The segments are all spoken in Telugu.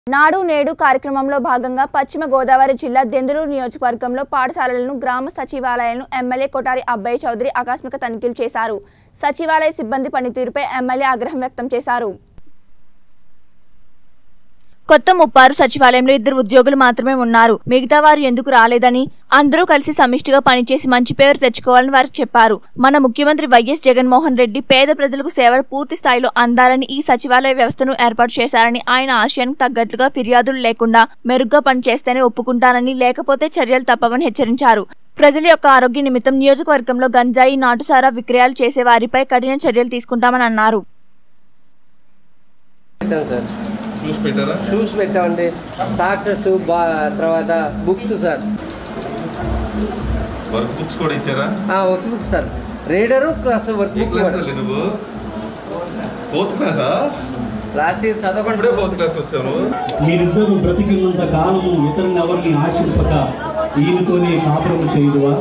నాడు నేడు కార్యక్రమంలో భాగంగా పశ్చిమ గోదావరి జిల్లా దెందులూరు నియోజకవర్గంలో పాఠశాలలను గ్రామ సచివాలయాలను ఎమ్మెల్యే కొటారి అబ్బాయి చౌదరి ఆకస్మిక తనిఖీలు చేశారు సచివాలయ సిబ్బంది పనితీరుపై ఎమ్మెల్యే ఆగ్రహం వ్యక్తం చేశారు కొత్త ముప్పారు సచివాలయంలో ఇద్దరు ఉద్యోగులు మాత్రమే ఉన్నారు మిగతా వారు ఎందుకు రాలేదని అందరూ కలిసి సమిష్టిగా పనిచేసి మంచి పేరు తెచ్చుకోవాలని వారికి చెప్పారు మన ముఖ్యమంత్రి వైఎస్ జగన్మోహన్ రెడ్డి పేద ప్రజలకు సేవలు పూర్తి స్థాయిలో అందాలని ఈ సచివాలయ వ్యవస్థను ఏర్పాటు చేశారని ఆయన ఆశయానికి తగ్గట్లుగా ఫిర్యాదులు లేకుండా మెరుగ్గా పనిచేస్తేనే ఒప్పుకుంటానని లేకపోతే చర్యలు తప్పవని హెచ్చరించారు ప్రజల యొక్క ఆరోగ్య నిమిత్తం నియోజకవర్గంలో గంజాయి నాటుసారా విక్రయాలు చేసే వారిపై కఠిన చర్యలు తీసుకుంటామని అన్నారు పెట్టాం సార్ చూసి పెట్టారా షూస్ పెట్టామండి సాక్సెస్ బా తర్వాత బుక్స్ సార్ వర్క్ బుక్స్ కూడా ఇచ్చారా work book sir reader plus work ఏ బుక్ క్లాస్ వెళ్ళి నువ్వు ఫోర్త్ క్లాసా లాస్ట్ ఇయర్ ఇప్పుడే చదవకుండా ఫోర్త్ క్లాస్ వచ్చాను మీరిద్దరూ బ్రతికినంత కాలము ఇతరుని ఎవరిని ఆశింపక ఈయనతోనే కాపురము చేయుదువా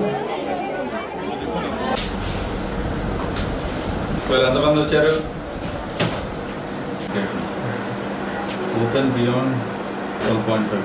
వీళ్ళు ఎంతమంది వచ్చారు open beyond twelve point five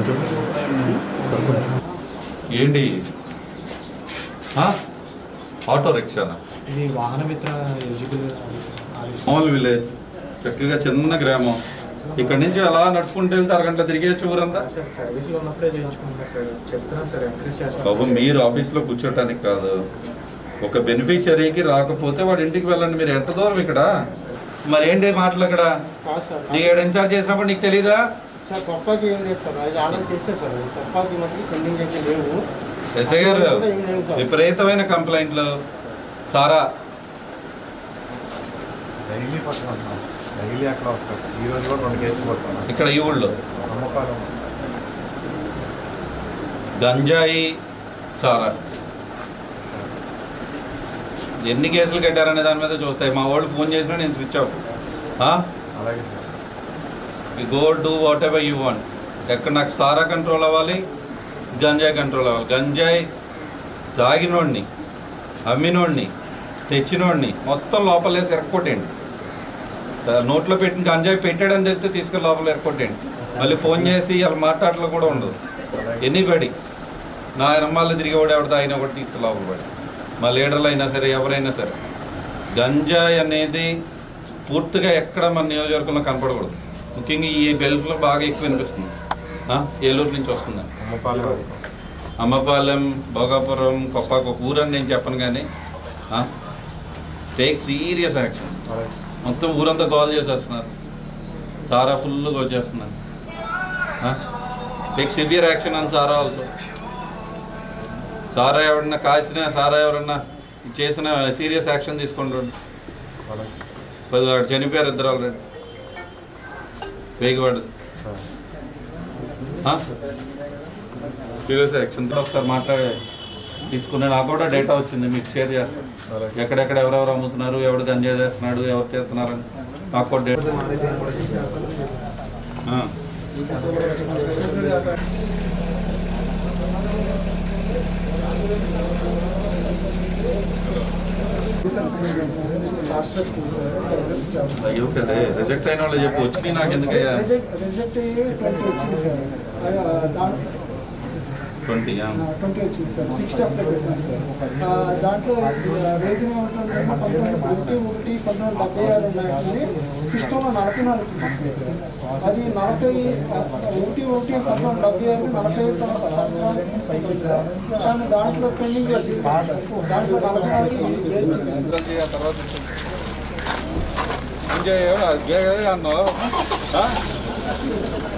ఏంటి ఆ? ఆటో రిక్షానా ఇది వాహన మిత్ర ఎలిజిబుల్ మామూలు విలేజ్ చక్కగా చిన్న గ్రామం ఇక్కడ నుంచి అలా నడుచుకుంటూ వెళ్తే అరగంట తిరిగేచ్చు ఊరంతా సార్ సర్వీస్లో ఉన్నప్పుడే చేయించుకుంటాం సార్ చెప్తున్నాం సార్ ఎంకరేజ్ బాబు చేస్తాం మీరు ఆఫీస్లో కూర్చోటానికి కాదు ఒక బెనిఫిషియరీకి రాకపోతే వాడి ఇంటికి వెళ్ళండి మీరు ఎంత దూరం ఇక్కడ మరి ఏంటి మాటలు ఇక్కడ కాదు సార్ నీకు ఇక్కడ ఇన్ఛార్జ్ చేసినప్పుడు నీకు తెలీదా సార్ కొప్పకి ఏం లేదు సార్ అది ఆర్డర్ చేస్తే సార్ కొప్పకి మనకి పెండింగ్ అయితే లేవు ఎస్ఐ గారు ఏం లేవు సార్ విపరీతమైన కంప్లైంట్లు సారా డైలీ పట్టుకుంటున్నాం డైలీ అక్కడ వస్తాం ఈ రోజు కూడా రెండు కేసులు పట్టుకున్నాం ఇక్కడ ఈ ఊళ్ళో అమ్మకాలం గంజాయి సారా ఎన్ని కేసులు కట్టారనే దాని మీద చూస్తాయి మా వాళ్ళు ఫోన్ చేసినా నేను స్విచ్ ఆఫ్ అలాగే sir you go do whatever you want ఎక్కడ నాకు సారా కంట్రోల్ అవ్వాలి గంజాయి కంట్రోల్ అవ్వాలి గంజాయి తాగినోడిని అమ్మినోడిని తెచ్చినోడిని మొత్తం లోపల వేసి ఎరక్కొట్టేయండి త- నోట్లో పెట్టిన గంజాయి పెట్టాడని తెలిస్తే తీసుకెళ్ళి లోపల ఎరక్కొట్టేయండి మళ్ళీ ఫోన్ చేసి అలా మాట్లాడలో కూడా ఉండదు ఎనీబడి నా ఎనమాలు తిరిగేవాడు ఎవరితో అయినా కూడా తీసుకెళ్ళి లోపల పడి మా లీడర్లు అయినా సరే ఎవరైనా సరే గంజాయి అనేది పూర్తిగా ఎక్కడ మన నియోజకవర్గంలో కనపడకూడదు ముఖ్యంగా ఈ బెల్ట్లో బాగా ఎక్కువ వినిపిస్తుంది ఆ, ఏలూరు నుంచి వస్తుంది అమ్మపాలెం అమ్మపాలెం భోగాపురం కొప్పాకు ఒక ఊరని నేను చెప్పను కానీ టేక్ సీరియస్ యాక్షన్ అలాగే మొత్తం ఊరంతా గోల్ చేసేస్తున్నారు సారా ఫుల్గా వచ్చేస్తున్నారు టేక్ సివియర్ యాక్షన్ అని సారా ఆల్సో సారా ఎవరన్నా కాసిన సారా ఎవరన్నా చేసిన సీరియస్ యాక్షన్ తీసుకుంటాడు అలాగే పది వాడు చనిపోయారు ఇద్దరు ఆల్రెడీ వేగివాడు సార్ సీరియస్ యాక్షన్ ఒకసారి మాట్లాడే తీసుకునే నాకు కూడా డేటా వచ్చింది మీకు షేర్ చేస్తాను అలాగే ఎక్కడెక్కడ ఎవరెవరు అమ్ముతున్నారు ఎవరు గంజాయి చేస్తున్నాడు ఎవరు చేస్తున్నారు అని నాకు కూడా డేటా ఆ. అయ్యో కదా రిజెక్ట్ అయిన వాళ్ళు చెప్పు వచ్చి నాకు ఎందుకయ్యా రిజెక్ట్ ట్వంటీ వచ్చింది సార్ ట్వంటీ ట్వంటీ వచ్చింది సార్ సిక్స్త్ అప్లై పెట్టింది సార్ ఆ, దాంట్లో రీజన్ ఏమంటుందంటే పంతొమ్మిది ఒకటి ఒకటి పంతొమ్మిది డెబ్బై ఆరు ఉన్నాయి సిస్టంలో నలభై నాలుగు చూపిస్తుంది సార్ అది నలభై ఒకటి ఒకటి పంతొమ్మిది డెబ్బై ఆరు నలభై సంవత్సరాలు తీసుకుంటుంది సార్ కానీ దాంట్లో పెండింగ్ వచ్చింది సార్ దాంట్లో నలభై నాలుగు ఏది చూపిస్తుంది తర్వాత అన్నావు